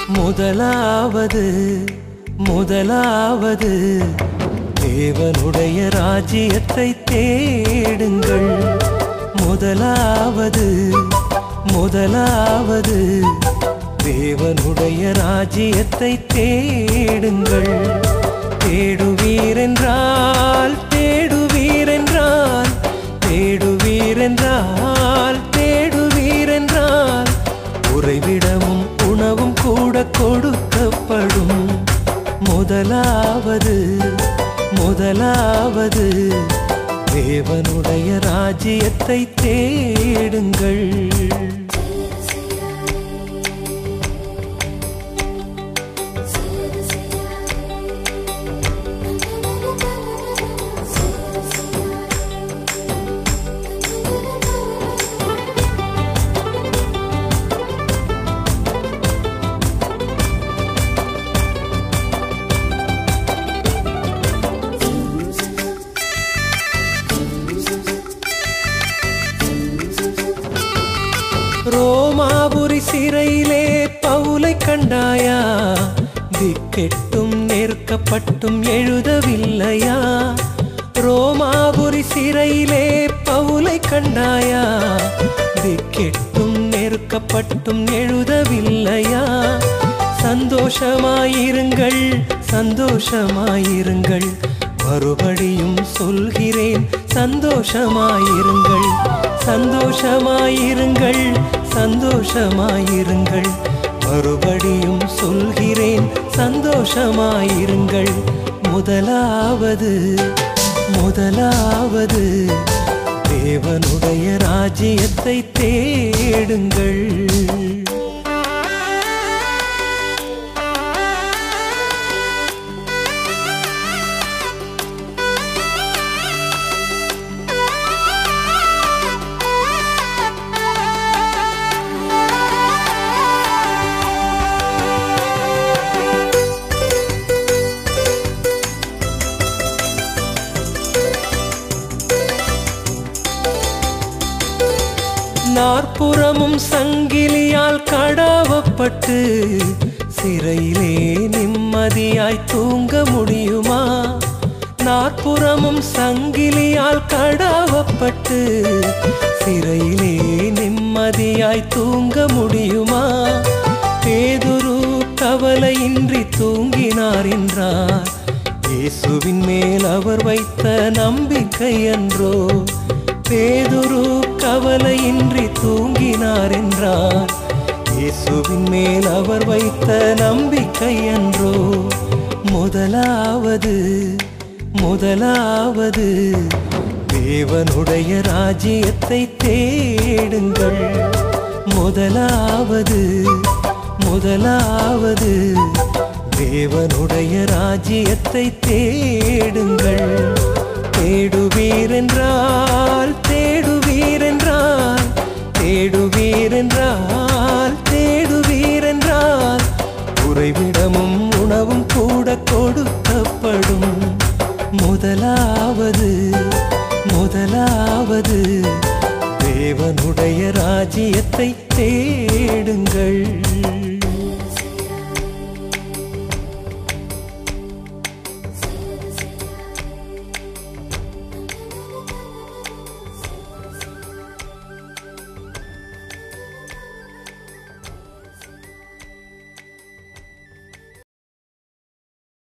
முதலாவது முதலாவது தேவனுடைய ராஜ்யத்தை தேடுங்கள் முதலாவது முதலாவது தேவனுடைய ராஜ்யத்தை தேடுங்கள் தேடுவீரென்றால் தேடுவீரென்றால் தேடுவீரென்றால் தேடுவீரென்றால் உறைவிடமும் உணவும் கூட கொடுக்கப்படும் முதலாவது முதலாவது தேவனுடைய ராஜ்யத்தை தேடுங்கள் ரோமாபுரி சிறையிலே பவுலை கண்டாயா திக்கெட்டும் நெருக்கப்பட்டும் எழுதவில்லையா ரோமாபுரி சிறையிலே பவுலை கண்டாயா திக்கெட்டும் நெருக்கப்பட்டும் எழுதவில்லையா சந்தோஷமாயிருங்கள் சந்தோஷமாயிருங்கள் மறுபடியும் சொல்கிறேன் சந்தோஷமாயிருங்கள் சந்தோஷமாயிருங்கள் சந்தோஷமாயிருங்கள் மறுபடியும் சொல்கிறேன் சந்தோஷமாயிருங்கள் முதலாவது முதலாவது தேவனுடைய ராஜ்யத்தை தேடுங்கள் நாற்புறமும் சங்கிலியால் கடாவப்பட்டு சிறையிலே நிம்மதியாய் தூங்க முடியுமா நாற்புறமும் சங்கிலியால் கடாவப்பட்டு சிறையிலே நிம்மதியாய் தூங்க முடியுமா பேதுரு கவலையின்றி தூங்கினார் என்றார் இயேசுவின் மேல் அவர் வைத்த நம்பிக்கை என்றோ பேதுரு கவலையின்றி தூங்கினார் என்றார் இயேசுவின் மேல் அவர் வைத்த நம்பிக்கை என்றோ முதலாவது முதலாவது தேவனுடைய ராஜ்யத்தை தேடுங்கள் முதலாவது முதலாவது தேவனுடைய ராஜ்யத்தை தேடுங்கள் தேடுவீரென்றால் தேடுவீரென்றால் தேடுவீரென்றால் தேடுவீரென்றால் உறைவிடமும் உணவும் கூட கொடுக்கப்படும் முதலாவது முதலாவது தேவனுடைய ராஜ்யத்தை தேடுங்கள்